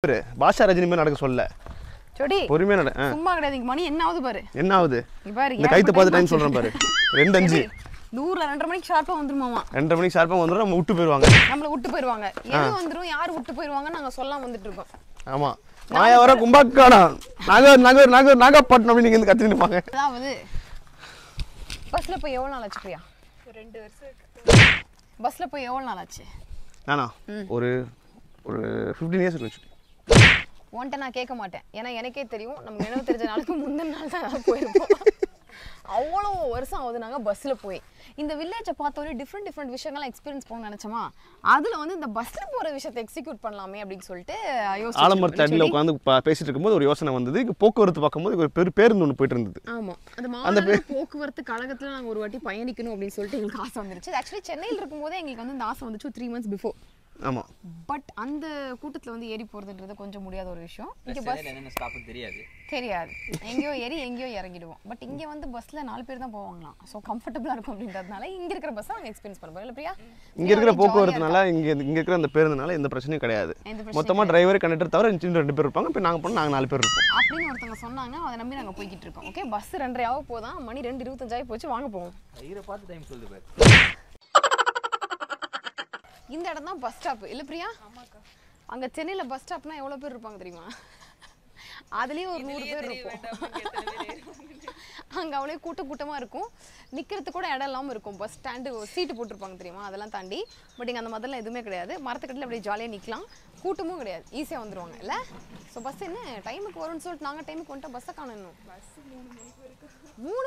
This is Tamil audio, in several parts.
பாரு, பாஷா ரஜினி மாதிரி நடக்க சொல்ல சொடி பொறுமையா நட ஆ. சும்மா கிடையாது இங்க மணி என்ன ஆகுது பாரு என்ன ஆகுது இங்க பாரு இந்த கைத்தை பார்த்து டைம் ஏகப்பட்ட சொல்றேன் பாரு ரெண்டு அஞ்சு இந்த ஊர்ல ரெண்டரை மணிக்கு ஷார்ப்பா வந்துருமாமா ரெண்டரை மணிக்கு ஷார்ப்பாக வந்துடும் நம்ம விட்டு போயிடுவாங்க நம்மள விட்டு போயிருவாங்க எது வந்துரும் யார் விட்டு போயிருவாங்க நாங்க சொல்லாம வந்துட்டு இருக்கோம் ஆமா மாயாவரம் கும்பாக்கானா நகர் நகர் நகர் நாகப்பட்டினம் அப்படின்னு நீங்க வந்து கத்திட்டு இருப்பாங்க அதாவது பஸ்ல போய் எவ்வளவு நாள் ஆச்சு பிரியா ரெண்டு வருஷம் பஸ்ல போய் எவ்வளவு நாள் ஆச்சு நானா ஒரு ஒரு ஃபிஃப்டீன் இயர்ஸ் இருக்கு உன்கிட்ட நான் கேட்க மாட்டேன் ஏன்னா எனக்கே தெரியும் நம்ம நினைவு தெரிஞ்ச நாளுக்கு முந்தின நாள் தான் நாங்கள் போயிருப்போம் அவ்வளோ வருஷம் ஆகுது நாங்கள் பஸ்ஸில் போய் இந்த வில்லேஜை பார்த்தோன்னே டிஃப்ரெண்ட் டிஃப்ரெண்ட் விஷயங்கள்லாம் எக்ஸ்பீரியன்ஸ் போகணும்னு நினச்சோமா அதில் வந்து இந்த பஸ்ஸில் போகிற விஷயத்தை எக்ஸிக்யூட் பண்ணலாமே அப்படின்னு சொல்லிட்டு ஆலமரத்து அடியில் உட்காந்து பேசிட்டு இருக்கும்போது ஒரு யோசனை வந்தது இங்க போக்குவரத்து பார்க்கும்போது ஒரு பெரு பேருந்து ஒன்று போயிட்டு இருந்தது ஆமா அந்த மாநில போக்குவரத்து கழகத்துல நாங்க ஒரு வாட்டி பயணிக்கணும் அப்படின்னு சொல்லிட்டு எங்களுக்கு ஆசை வந்துருச்சு ஆக்சுவலி சென்னையில் இருக்கும்போதே எங்களுக்கு வந்து இந்த ஆசை வந்துச்சு த்ரீ மந்த்ஸ் பிஃபோர் ஆமா பட் அந்த கூட்டத்துல வந்து ஏறி போறதுன்றது கொஞ்சம் முடியாத ஒரு விஷயம் இங்க பஸ் பஸ் என்னென்ன ஸ்டாப்னு தெரியாது தெரியாது எங்கேயோ ஏறி எங்கேயோ இறங்கிடுவோம் பட் இங்க வந்து பஸ்ல நாலு பேர் தான் போவாங்களாம் ஸோ கம்ஃபர்டபுளா இருக்கும் அப்படின்றதுனால இங்க இருக்கிற பஸ்ஸை நாங்க எக்ஸ்பீரியன்ஸ் பண்ண போறோம் இல்ல பிரியா இங்க இருக்கிற போக்குவரத்துனால இங்க இங்க இருக்கிற அந்த பேருந்துனால எந்த பிரச்சனையும் கிடையாது எந்த பிரச்சனையும் மொத்தமா டிரைவர் கண்டக்டர் தவிர இன்னும் ரெண்டு பேர் இருப்பாங்க இப்போ நாங்க போனால் நாங்க நாலு பேர் இருப்போம் அப்படின்னு ஒருத்தவங்க சொன்னாங்க அதை நம்பி நாங்க போய்கிட்டு இருக்கோம் ஓகே பஸ் ரெண்டரையாவது போதான் மணி ரெண்டு இருபத்தஞ்சாயி போச்சு வாங்க போவோம் ஐயரை பார்த்து டைம் சொல்லுது பாரு இந்த இடம் தான் பஸ் ஸ்டாப் இல்ல பிரியா அங்க சென்னையில பஸ் ஸ்டாப்னா எவ்வளவு பேர் இருப்பாங்க தெரியுமா அதுலயே ஒரு நூறு பேர் இருப்போம் அங்க அவ்வளோ கூட்ட கூட்டமா இருக்கும் நிக்கிறதுக்கு கூட இடம் இல்லாம இருக்கும் பஸ் ஸ்டாண்டு சீட்டு போட்டிருப்பாங்க தெரியுமா அதெல்லாம் தாண்டி பட் இங்க அந்த மாதிரிலாம் எதுவுமே கிடையாது மரத்துக்கட்டில் அப்படியே ஜாலியா நிக்கலாம் கூட்டமும் கிடையாது ஈஸியா வந்துருவாங்க இல்ல ஸோ பஸ் என்ன டைமுக்கு வரும்னு சொல்லிட்டு நாங்க டைமுக்கு வந்துட்டா பஸ்ஸை காணணும் மூணு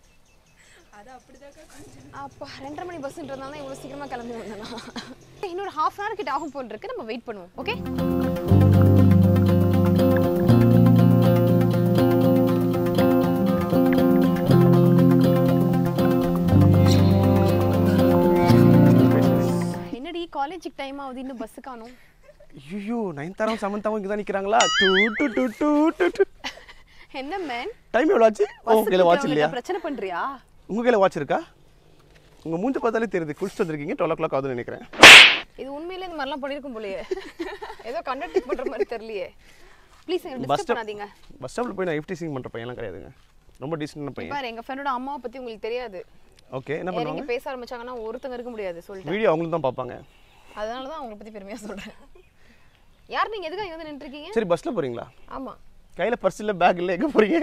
அப்பா ரெண்டரை மணி பஸ்ன்றதுனால தான் இவ்வளோ சீக்கிரமா கிளம்பி வந்தேனா இன்னொரு ஹாஃப் அன் கிட்ட ஆகும் போல் இருக்கு நம்ம வெயிட் பண்ணுவோம் ஓகே என்னடி காலேஜுக்கு டைம் ஆகுது இன்னும் பஸ் காணும் ஐயோ நைன்த்தாரம் செவன்த்தாவும் இங்கே தான் நிற்கிறாங்களா two two two two two two என்ன மேன் டைம் எவ்வளோ ஆச்சு ஓ கையில் வாட்ச் இல்லையா பிரச்சனை பண்றியா உங்க கையில் வாட்ச் இருக்கா உங்க மூஞ்ச பார்த்தாலே தெரியுது குளிச்சுட்டு வந்திருக்கீங்க டுவெல் ஓ கிளாக் ஆகுதுன்னு நினைக்கிறேன் இது உண்மையிலே இந்த மாதிரிலாம் பண்ணிருக்கும் போலயே ஏதோ கண்டக்ட் பண்ற மாதிரி தெரியலையே ப்ளீஸ் பஸ் டிஸ்டர்ப் ஸ்டாப் பண்ணாதீங்க பஸ் ஸ்டாப்பில் போய் நான் எஃப்டிசிங் பண்ணுற பையன்லாம் கிடையாதுங்க ரொம்ப டீசெண்டான பையன் பாரு எங்க ஃப்ரெண்டோட அம்மாவை பத்தி உங்களுக்கு தெரியாது ஓகே என்ன இறங்கி பண்ணுவாங்க பேச ஆரம்பிச்சாங்கன்னா ஒருத்தங்க இருக்க முடியாது சொல்லிட்டு வீடியோ அவங்களும் தான் பார்ப்பாங்க அதனால தான் அவங்கள பத்தி பெருமையா சொல்றேன் யார் நீங்க எதுக்காக இங்க வந்து நின்றுருக்கீங்க சரி பஸ்ஸில் போகிறீங்களா ஆமா கையில் பர்ஸ் இல்லை பேக் இல்லை எங்கே போகிறீங்க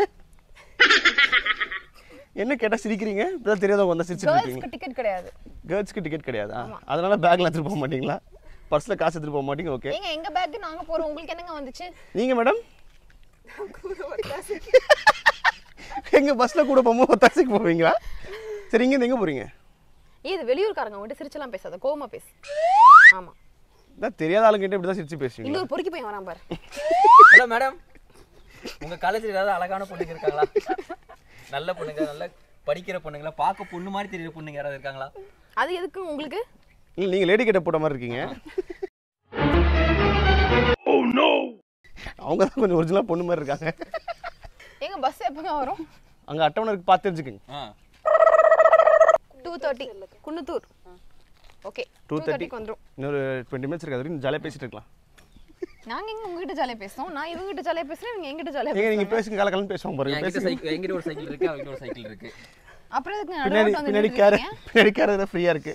என்ன கேட்டால் சிரிக்கிறீங்க இப்பதான் தெரியாதவங்க வந்தால் சிரிச்சிட்டு இருக்கீங்க கேர்ள்ஸ்க்கு டிக்கெட் கிடையாது கேர்ள்ஸ்க்கு டிக்கெட் கிடையாதா அதனால பேக்ல எடுத்துட்டு போக மாட்டீங்களா பர்ஸ்ல காசு எடுத்துட்டு போக மாட்டீங்க ஓகே ஏங்க எங்க பேக் நாங்க போறோம் உங்களுக்கு என்னங்க வந்துச்சு நீங்க மேடம் எங்க பஸ்ல கூட போகும்போது ஒத்தாசிக்கு போவீங்களா சரி இங்க எங்க போறீங்க ஏய், இது வெளியூர்காரங்க அவங்ககிட்ட சிரிச்செல்லாம் பேசாத கோவமா பேசு ஆமா இதான் தெரியாத ஆளுங்கிட்ட இப்படி தான் சிரிச்சு பேசுவீங்க இன்னொரு பொறுக்கி பையன் வரான் பாரு ஹலோ மேடம் உங்க காலேஜ்ல ஏதாவது அழகான பொண்ணுங்க இருக்காங்களா நல்ல பொண்ணுங்க நல்ல படிக்கிற பொண்ணுங்களா பார்க்க பொண்ணு மாதிரி தெரியுற பொண்ணுங்க யாராவது இருக்காங்களா அது எதுக்கு உங்களுக்கு இல்ல நீங்க லேடி கிட்ட போட்ட மாதிரி இருக்கீங்க அவங்க தான் கொஞ்சம் ஒரிஜினலா பொண்ணு மாதிரி இருக்காங்க எங்க பஸ் எப்பங்க வரும் அங்க அட்டவணருக்கு பார்த்து தெரிஞ்சுக்கங்க ஆ two thirty Kunnathur okay two 2:30. தேர்ட்டிக்கு வந்துரும் இன்னொரு டுவெண்ட்டி மினிட்ஸ் இருக்கு அது வரைக்கும் ஜாலியாக பேசிட்டு இருக்கலாம் நாங்க எங்க உங்ககிட்ட ஜாலியா பேசுறோம் நான் இவங்ககிட்ட ஜாலியா பேசுறேன் இவங்க எங்கிட்ட ஜாலியா ஏங்க நீங்க பேசுறாங்க பேசுங்க கால கலந்து பேசுவாங்க பாருங்க என்கிட்ட பேசுங்க சைக்கிள் என்கிட்ட ஒரு சைக்கிள் இருக்கு அவங்கிட்ட ஒரு சைக்கிள் இருக்கு அப்புறம் எதுக்கு பின்னாடி நடுவுல வந்து பின்னாடி நின்னுட்டு கேர இருக்கீங்க? பின்னாடி கேர ஃப்ரீயா இருக்கு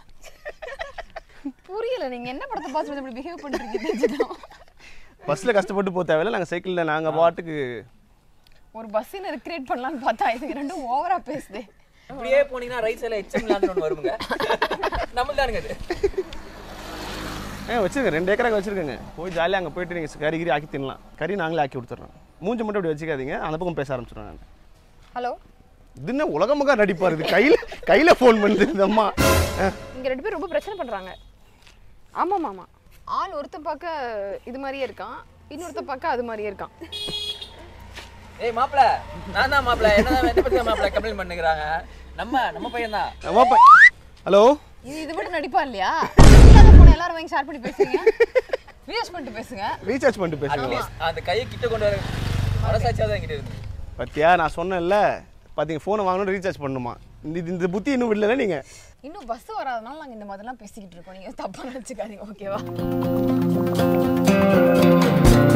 புரியல நீங்க என்ன படத்தை பார்த்து இப்படி பிஹேவ் பண்ணிட்டு இருக்கீங்க பஸ்ல கஷ்டப்பட்டு போக தேவையில்ல நாங்க சைக்கிள்ல நாங்க பாட்டுக்கு ஒரு பஸ்ஸினை கிரியேட் பண்ணலாம்னு பார்த்தா இதுக்கு ரெண்டும் ஓவரா பேசுது இப்படியே போனீங்கன்னா ரைட் சைடுல எச்எம் லேண்ட் ஒன்று வருங்க நம்மளுக்கு தானுங்க அது ஏன் வச்சிருங்க ரெண்டு ஏக்கராக வச்சிருக்கேங்க போய் ஜாலியாக அங்கே போயிட்டு நீங்கள் கறி கிரி ஆக்கி தின்னலாம் கறி நாங்களே ஆக்கி கொடுத்துட்றோம் மூஞ்சி மட்டும் அப்படி வச்சுக்காதீங்க அந்த பக்கம் பேச ஆரம்பிச்சிடுவேன் நான் ஹலோ இது என்ன உலகமாக நடிப்பார் இது கையில் கையில் ஃபோன் பண்ணுது இந்த அம்மா ஆ, இங்க ரெண்டு பேரும் ரொம்ப பிரச்சனை பண்றாங்க ஆமா மாமா ஆள் ஒருத்தன் பார்க்க இது மாதிரியே இருக்கான் இன்னொருத்தன் பார்க்க அது மாதிரியே இருக்கான் ஏய் மாப்பிள நான் தான் மாப்பிள என்னதான் என்ன பத்தி மாப்பிள கம்ப்ளைண்ட் பண்ணுகிறாங்க நம்ம நம்ம பையன் தான் அம்மா பை ஹலோ இது இது மட்டும் நடிப்பா இல்லையா இல்லாத போன எல்லாரும் வாங்கி ஷேர் பண்ணி பேசுங்க ரீச் பண்ணிட்டு பேசுங்க ரீசார்ஜ் பண்ணிட்டு பேசுங்க அட்லீஸ்ட் அந்த கையை கிட்ட கொண்டு வர மனசாட்சியாவது என்கிட்ட இருந்து பத்தியா நான் சொன்னேன்ல பார்த்தீங்க ஃபோனை வாங்கணும் ரீசார்ஜ் பண்ணணுமா இந்த இது- இந்த புத்தி இன்னும் விடல நீங்கள் இன்னும் பஸ் வராதனால நாங்க இந்த மாதிரிலாம் பேசிக்கிட்டு இருக்கோம் நீங்க தப்பா நினைச்சுக்காதீங்க ஓகேவா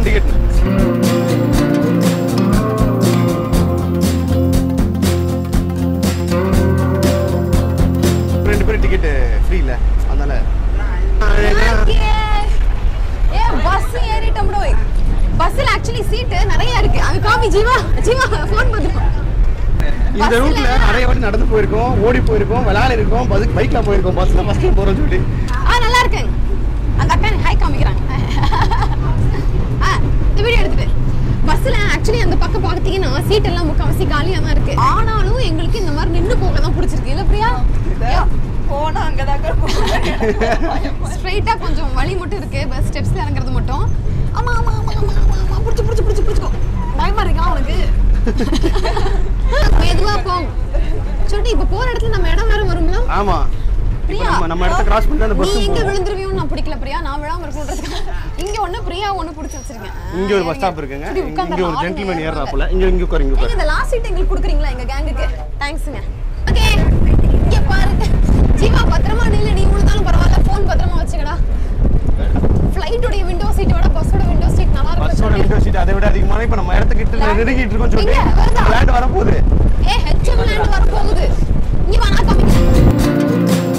மூணு டிக்கெட் ரெண்டு பேரும் டிக்கெட் ஃப்ரீ இல்ல அதனால ஏ பஸ் ஏறிட்டோம் பஸ்ல ஆக்சுவலி சீட்டு நிறைய இருக்கு அங்க காமி ஜீவா ஜீவா ஃபோன் பண்ணுறோம் இந்த Bus ரூட்ல ல- நிறைய வாட்டி நடந்து போயிருக்கோம் ஓடி போயிருக்கோம் விளையாட இருக்கோம் பஸ் பைக்ல போயிருக்கோம் பஸ்ல பஸ்ல போறோம் சொல்லி ஆ நல்லா இருக்கேன் அந்த அக்கா ஹாய் காமிக்கிறாங்க ஆ இந்த வீடியோ எடுத்துட்டு பஸ்ல ஆக்சுவலி அந்த பக்கம் பார்த்தீங்கன்னா சீட் எல்லாம் முக்காவாசி காலியா தான் இருக்கு ஆனாலும் எங்களுக்கு இந்த மாதிரி நின்னு போக தான் பிடிச்சிருக்கு இல்ல பிரியா போனா அங்கதாங்க ஸ்ட்ரைட்டா கொஞ்சம் வழி மட்டும் இருக்கு பஸ் ஸ்டெப்ஸ்ல இறங்குறது மட்டும் ஆமா ஆமா ஆமா ஆமா ஆமா ஆமா புடிச்சு புடிச்சு புடிச்சு புடிச்சுக்கோ பயமா இருக்கா உனக்கு மெதுவா போங்க சொல்லி இப்ப போற இடத்துல நம்ம இடம் வேற வரும்ல ஆமா இப்ப பிரியா நம்ம நம்ம இடத்த கிராஸ் பண்ணிட்டு அந்த நீ பஸ் எங்க விழுந்துருவியும் நான் பிடிக்கல பிரியா நான் விழாம இருக்கணுன்றதுக்கு இங்க ஒண்ணு பிரியா ஒண்ணு பிடிச்சு வச்சிருக்கேன் இங்க ஒரு பஸ் ஸ்டாப் இருக்குங்க சரி, இங்க உட்கார்ந்துடலாம். ஒரு ஆளுங்க ஜென்டில்மேன் ஏறுறாங்க. ஏறாப்புல இங்க இங்க உட்காரு இங்க ஏங்க, உட்காரு இந்த லாஸ்ட் சீட் எங்களுக்கு கொடுக்குறீங்களா எங்க கேங்குக்கு தேங்க்ஸுங்க ஓகே இங்க பாருங்க ஜீவா பத்திரமா நில்லு நீ விழுந்தாலும் பரவாயில்ல ஃபோன் பத்திரமா வச்சுக்கடா ஃப்ளைட்டோட விண்டோ சீட் விட பஸ்ஸோட விண்டோ சீட் நல்லா பஸ்ஸோட இருக்கும் விண்டோ சீட் அதை விட அதிகமான இப்ப நம்ம இடத்துக்கிட்ட Land. நெருங்கிட்டு இருக்கோம் சொல்லி எங்க? வருதா? லேண்ட் வரப்போகுது ஏ ஹெச்எம் லேண்ட் வர போகுது இங்க வா நான் காமிக்கிறேன்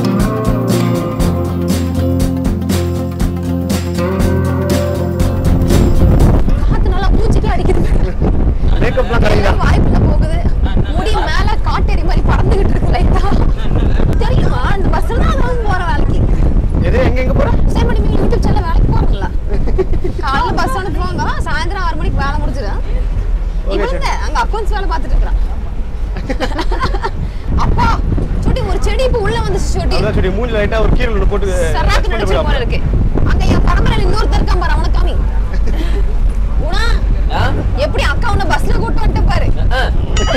காத்து நல்லா மூச்சுக்கு அடிக்குது மேக்கப்லாம் கிடைக்குதா வாய்ப்புல போகுது முடி மேல காட்டேரி மாதிரி பறந்துகிட்டு இருக்கு லைட்டா தெரியுமா இந்த பஸ்ல தான் நான் போற வேலைக்கு எது எங்க எங்க போற சரி மணி யூடியூப் சேனல் வேலைக்கு போறதில்ல காலைல பஸ் அனுப்புவாங்க சாயந்தரம் ஆறு மணிக்கு வேலை முடிஞ்சிடும் Okay, இவங்க அங்க அக்கௌண்ட்ஸ் வேலை பார்த்துட்டு இருக்கிறான் அப்பா சுட்டி ஒரு செடி இப்ப உள்ள வந்துச்சு சுட்டி அதான் சொல்லி மூஞ்சி லைட்டா ஒரு கீரல் ஒன்று போட்டு சராக்கு cut நினைச்ச போல பண்ணிட்டு இருக்கு அங்க என் பரம்பரையில இன்னொருத்தர் இருக்கான் பாரு அவனை காமி உனா ஆ? எப்படி அக்கா உன்னை பஸ்ல கூட்டு வந்துட்டு பாரு ஆ.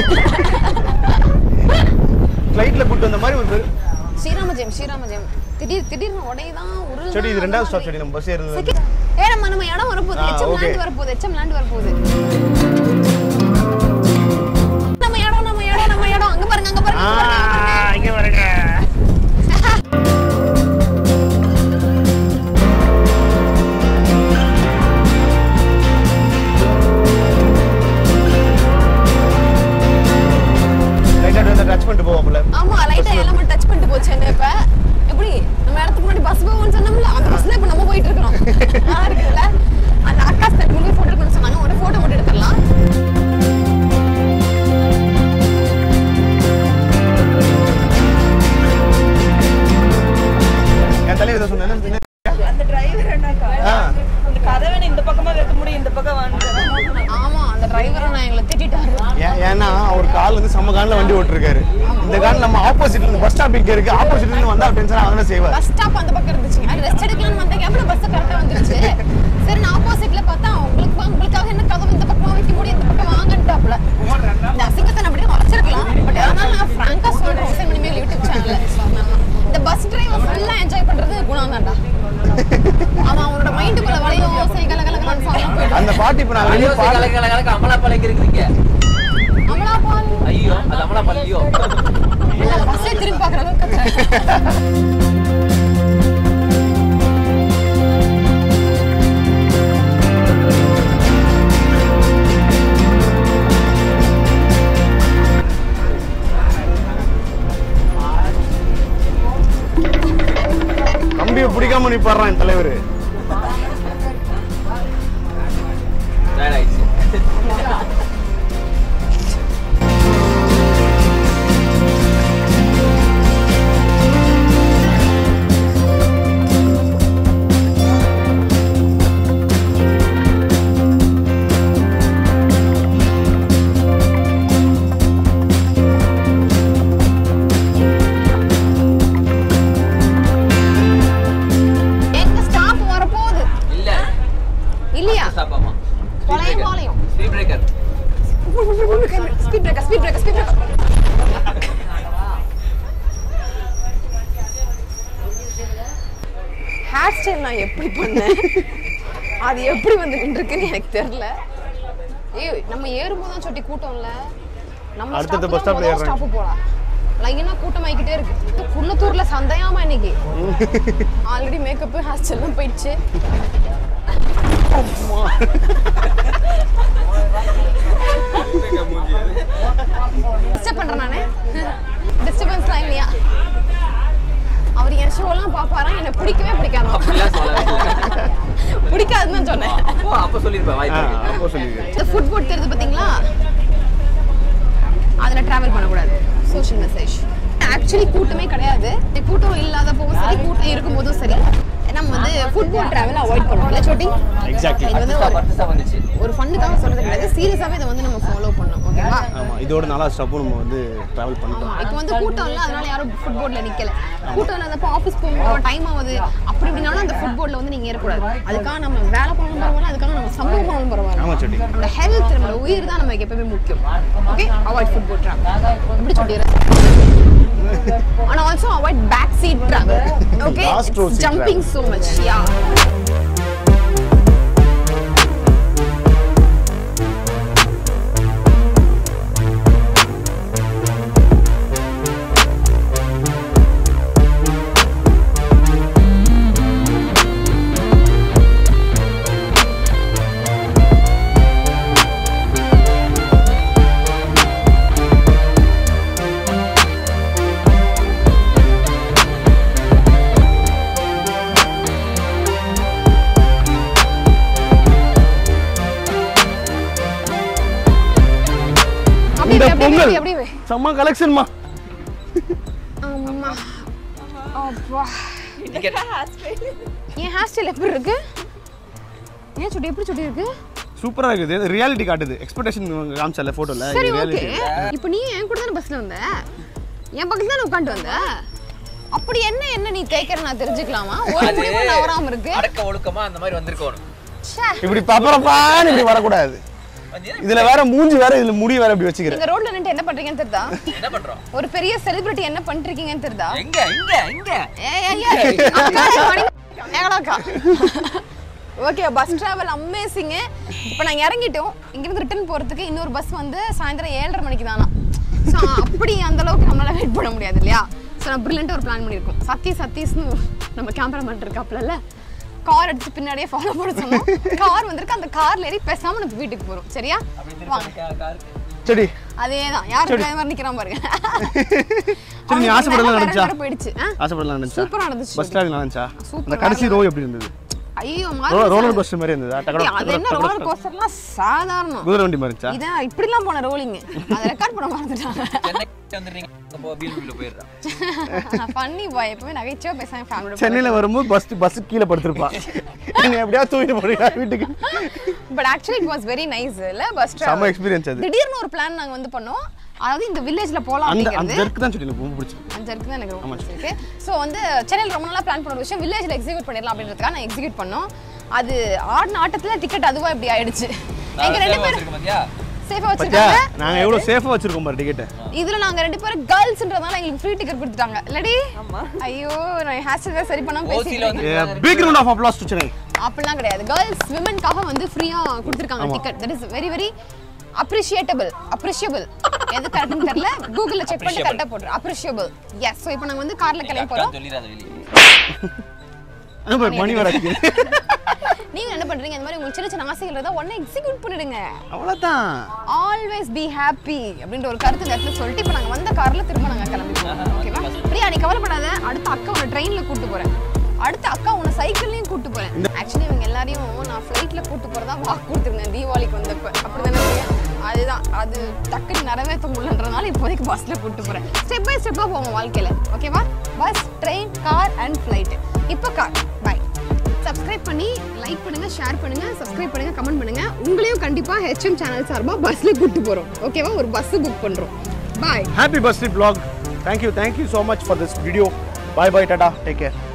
ஃப்ளைட்ல கூட்டு வந்த மாதிரி ஒரு பேர் ஸ்ரீராம ஜெயம் ஸ்ரீராம ஜெயம் திடீர் திடீர்னு உடையதான் உருள் செடி இது ரெண்டாவது ஸ்டாப் செடி நம்ம பஸ் ஏறுறது செகண்ட் ஏ நம்ம நம்ம இடம் வரப்போகுது ஆ, எச்எம் okay. லேண்ட் வரப்போகுது எச்எம் லேண்ட் வரப்போகுது நம்ம இடம் நம்ம இடம் நம்ம இடம் அங்க பாருங்க அங்க பாருங்க அங்க பாருங்க, அங்க பாருங்க. இங்க வருங்க லைட்டா வந்து டச் பண்ணிட்டு போவாப்புல ஆமா லைட்டா எல்லாம் டச் பண்ணிட்டு போச்சு என்ன இப்ப எப்படி நம்ம இடத்துக்கு முன்னாடி பஸ் போவோம்னு சொன்னோம்ல அந்த பஸ்ல இப்ப நம்ம போயிட்டு இருக்கிறோம் நல்லா இருக்குல்ல அந்த அக்கா ஸ்டெப் முன்னாடி போட்டோ எடுக்கணும்னு சொன்னாங்க ஒரு போட்டோ மட்டும் எடுத்துடலாம் என் தலைவர் எதை சொன்னேன் அந்த டிரைவர் என்னக்கா ஆ. இந்த கதவை இந்த பக்கமா வைக்க முடியும் இந்த பக்கம் வந்து ஆமா அந்த டிரைவரை நான் எங்களை திட்டாரு ஏன் ஏன்னா அவர் கால் வந்து செம்ம காலில் வண்டி ஓட்டிருக்காரு இந்த கால் நம்ம ஆப்போசிட்ல இருந்து பஸ் ஸ்டாப் இங்க இருக்கு ஆப்போசிட்ல இருந்து வந்தா டென்ஷன் ஆகல செய்வார் பஸ் ஸ்டாப் அந்த பக்கம் இருந்துச்சுங்க ரெஸ்ட் எடுக்கலாம்னு வந்த கேப்ல பஸ் கரெக்டா வந்துருச்சு சரி நான் ஆப்போசிட்ல பார்த்தா உங்களுக்கு உங்களுக்காக என்ன கதவு இந்த பக்கமா வைக்க முடியும் இந்த பக்கம் வாங்கன்ட்டாப்ல இந்த அசிங்கத்தை நான் அப்படியே வச்சிருக்கலாம் பட் அதனால நான் ஃப்ராங்கா சொல்றேன் ஹுசைன் இனிமேல் யூடியூப் சேனல்ல இந்த பஸ் டிரைவர் ஃபுல்லா என்ஜாய் பண்றது குணம் தான்டா அவன் அவனோட மைண்டுக்குள்ள வளையோ ஓசை கல கல கலன்னு சாங் போயிட்டு அந்த பாட்டு இப்ப நான் வெளியே அயோத்தி கலக்க கலக்க கலக்க அமலா பழக்க இருக்கிறீங்க அமலா பால் ஐயோ அது அமலா பழகியோ பஸ்ஸே திரும்பி பார்க்குற அளவுக்கு கத்துறேன். கம்பியை பிடிக்காம நிப்பாடுறான் என் தலைவர் Tired ஆயிடுச்சு எங்க ஸ்டாப் வரப்போகுது இல்ல இல்லையா ஸ்டாப் ஆமா Palayam Palayam speed breaker speed breaker speed breaker speed breaker hair style நான் எப்படி பண்ணேன் அது எப்படி வந்து நின்றுருக்குன்னு எனக்கு தெரியல ஏய் நம்ம ஏறும்போது தான் சொட்டி கூட்டம்ல நம்ம அடுத்தடுத்த bus stop ல ஏறுறாங்க. ஸ்டாப் போலாம் லைனா கூட்டம் ஆகிக்கிட்டே இருக்கு குன்னத்தூர்ல சந்தையாமா இன்னைக்கு ஆல்ரெடி மேக்கப் ஹேர் ஸ்டைல்லாம் போயிடுச்சு டிஸ்டர்ப் பண்றேன் நானு டிஸ்டர்பன்ஸ்லாம் இல்லையா அவர் என் ஷோலாம் பார்ப்பாராம் எனக்கு பிடிக்கவே பிடிக்காது அப்படிலாம் சொல்லவே இல்லை. பிடிக்காதுன்னு தான் சொன்னேன் அப்போ அப்போ சொல்லியிருப்பேன் ஆ, வாய்ப்பு அப்போ சொல்லியிருக்கேன் இந்த ஃபுட் போட் தெரியுது பார்த்தீங்களா அதில் ட்ராவல் பண்ணக்கூடாது சோஷியல் மெசேஜ் ஆக்சுவலி கூட்டமே கிடையாது கூட்டம் இல்லாதப்பவும் சரி கூட்டம் இருக்கும்போதும் சரி நம்ம வந்து ஃபுட் போட் ட்ராவல் அவாய்ட் பண்ணுவோம்ல சோட்டி எக்ஸாக்ட்லி இது வந்து ஒரு பர்ச்சேஸாக வந்துச்சு ஒரு ஃபண்டுக்காக சொல்றது கிடையாது சீரியஸாவே இதை வந்து நம்ம ஃபாலோ பண்ணணும் ஓகேவா ஆமாம் இதோட நல்லா ஸ்டெப்பும் நம்ம வந்து ட்ராவல் பண்ணிட்டோம் இப்போ வந்து கூட்டம் இல்லை அதனால யாரும் ஃபுட் போர்டில் நிக்கல கூட்டம் இல்லாதப்போ ஆஃபீஸ் போகணும் டைம் ஆகுது அப்படி இப்படினாலும் அந்த ஃபுட் போர்டில் வந்து நீங்க ஏறக்கூடாது அதுக்காக நம்ம வேலை பண்ணணும் பரவாயில்ல அதுக்காக நம்ம சம்பவம் பண்ணணும் பரவாயில்ல ஆமாம் சட்டி நம்மளோட ஹெல்த் நம்மளோட உயிர் தான் நமக்கு எப்பவுமே முக்கியம் okay avoid food boat travel எப்படி சொல்லிடுறேன் and also avoid back seat travel okay Last row it's seat jumping so much yeah அப்படியே இந்த வை, அப்படியே வை, பொங்கல் அப்படியே வை. செம்ம கலெக்ஷன்மா அம்மா அப்பா டிக்கெட் என் ஹேர் ஸ்டைல் எப்படி இருக்கு ஏன் சுட்டி எப்படி சுட்டி இருக்கு சூப்பராக இருக்குது ரியாலிட்டி காட்டுது எக்ஸ்பெக்டேஷன் காமிச்சல ஃபோட்டோவில் சரி இது ஓகே ரியாலிட்டி இப்போ நீ என் கூட தானே பஸ்ல வந்த என் பக்கத்துல தானே உட்காந்து வந்த அப்படி என்ன என்ன நீ தேய்க்கிற நான் தெரிஞ்சுக்கலாமா ஒரு முடிவு நான் வராம இருக்கு அடக்க ஒழுக்கமா அந்த மாதிரி வந்திருக்கணும் ச்சே. இப்படி பப்பரப்பான்னு இப்படி வரக்கூடாது இதுல வேற மூஞ்சி வேற இதுல முடி வேற இப்படி வச்சுக்கிறேன் நீங்க ரோட்ல நின்று என்ன பண்றீங்கன்னு தெரியுதா என்ன பண்றோம் ஒரு பெரிய செலிபிரிட்டி என்ன பண்ணிருக்கீங்கன்னு தெரியுதா எங்க இங்க இங்க ஏய், ஏய், ஏய், அக்கா, மணி மேகலாக்கா ஓகே பஸ் டிராவல் அமேசிங் இப்போ நாங்கள் இறங்கிட்டோம் இங்கிருந்து ரிட்டர்ன் போகிறதுக்கு இன்னொரு பஸ் வந்து சாயந்தரம் ஏழரை மணிக்கு தானா ஸோ அப்படி அந்த அளவுக்கு நம்மளால வெயிட் பண்ண முடியாது இல்லையா ஸோ நான் ப்ரில்லியண்ட்டாக ஒரு பிளான் பண்ணியிருக்கோம் சத்தி சத்தீஸ்னு நம்ம கேமராமேன் இருக்காப்ல கார் எடுத்து பின்னாடியே ஃபாலோ பண்ண சொன்னோம் கார் வந்திருக்கு அந்த கார்ல ஏறி பேசாம நம்ம வீட்டுக்கு போறோம் சரியா வாங்க காருக்கு சரி அதேதான் யார் இருக்கிற மாதிரி நிக்கிறான் பாருங்க சரி நீ ஆசைப்படலாம் வேற நடந்துச்சா வேற போயிடுச்சு ஆ? ஆசைப்படலாம் நடந்துச்சா சூப்பரா நடந்துச்சு பஸ் டிராவல் நடந்துச்சா சூப்பர் அந்த கடைசி ரோ எப்படி இருந்தது ஐயோ ரோலர் கோஸ்டர் மாதிரி இருந்ததா ஏய், அது என்ன டக்கட ரோலர் கோஸ்டர்லாம் சாதாரணம் குதிரை வண்டி மாதிரி இருந்துச்சா இதான் இப்படிலாம் போன ரோலிங் அதை ரெக்கார்ட் பண்ண மறந்துட்டாங்க சென்னை வந்துடுறீங்க அப்போ வீல் போயிடுறான் பண்ணி பாய் எப்பவுமே நகைச்சுவா பேசாம ஃபேமிலியோட சென்னையில வரும்போது பஸ் பஸ் கீழே படுத்திருப்பா நீ எப்படியா தூக்கிட்டு போறீங்க வீட்டுக்கு but actually it was very nice இல்ல பஸ் செம்ம டிராவல் எக்ஸ்பீரியன்ஸ் அது திடீர்னு ஒரு பிளான் நாங்க வந்து பண்ணோம் அதாவது இந்த வில்லேஜ்ல போலாம் அந்த அந்த அப்படிங்கிறது ஜெர்க்கு தான் சொல்லி எனக்கு ரொம்ப பிடிச்சிருக்கு அந்த இருக்கு தான் எனக்கு ரொம்ப பிடிச்சிருக்கு ஸோ வந்து சென்னையில் ரொம்ப நாளா பிளான் பண்ண ஒரு விஷயம் வில்லேஜில் எக்ஸிக்யூட் பண்ணிடலாம் அப்படின்றதுக்காக நான் எக்ஸிக்யூட் பண்ணோம் அது ஆடின ஆட்டத்துல டிக்கெட் அதுவா இப்படி ஆயிடுச்சு எங்க ரெண்டு பேரும் இருக்கு பாத்தியா சேஃபா பத்தியா வச்சிருக்காங்க நாங்க எவ்வளவு சேஃபா வச்சிருக்கோம் பாரு டிக்கெட் இதுல நாங்க ரெண்டு பேரும் கேர்ள்ஸ்ன்றதால எங்களுக்கு ஃப்ரீ டிக்கெட் கொடுத்துட்டாங்க இல்லடி ஐயோ நான் ஹேர் ஸ்டைல் சரி பண்ணாம ஓசில பேசிட்டு வந்து big round of applause to Chennai அப்படிலாம் கிடையாது கேர்ள்ஸ் விமன்காக வந்து ஃப்ரீயா கொடுத்துருக்காங்க ticket that is very very appreciatable appreciable எது கரெக்ட்னு தெரியல கூகுள்ல செக் பண்ணி கரெக்டா போட்டுரு அப்ரிஷியபிள் எஸ் ஸோ இப்போ நாங்க வந்து கார்ல கிளம்பி போறோம் சொல்லிடாத வெளியே மணி வர அடிக்குது நீங்க என்ன பண்றீங்க இந்த மாதிரி உங்களுக்கு சின்ன சின்ன ஆசைகள் இருந்தா உடனே எக்ஸிக்யூட் பண்ணிடுங்க அவ்வளவுதான் ஆல்வேஸ் பி ஹாப்பி அப்படின்ற ஒரு கருத்து இந்த இடத்துல சொல்லிட்டு இப்போ நாங்க வந்த கார்ல திரும்ப நாங்க கிளம்பி போறோம் ஓகேவா பிரியா நீ கவலைப்படாத அடுத்த அக்கா உன்னை ட்ரெயின்ல கூட்டு போறேன் அடுத்த அக்கா உன்னை சைக்கிள்லயும் கூட்டு போறேன் ஆக்சுவலி இவங்க எல்லாரையும் நான் ஃப்ளைட்ல கூட்டு போறதா வாக்கு கொடுத்துருந்தேன் தீபாவளிக்கு வந்தப்ப அப்படிதானே பிரியா அதுதான் அது டக்குன்னு நிறைவேற்ற முடியலன்றனால இப்போதைக்கு பஸ்ல கூட்டு போறேன் ஸ்டெப் பை ஸ்டெப்பா போவோம் வாழ்க்கையில ஓகேவா bus train car and flight இப்போ கார் பை சப்ஸ்கிரைப் பண்ணி லைக் பண்ணுங்க ஷேர் பண்ணுங்க சப்ஸ்கிரைப் பண்ணுங்க கமெண்ட் பண்ணுங்க உங்களையும் கண்டிப்பா ஹெச்எம் சேனல் சார்பா பஸ்ல கூட்டு போறோம் ஓகேவா ஒரு பஸ் புக் பண்றோம் bye happy bus trip vlog thank you thank you so much for this video bye bye tata take care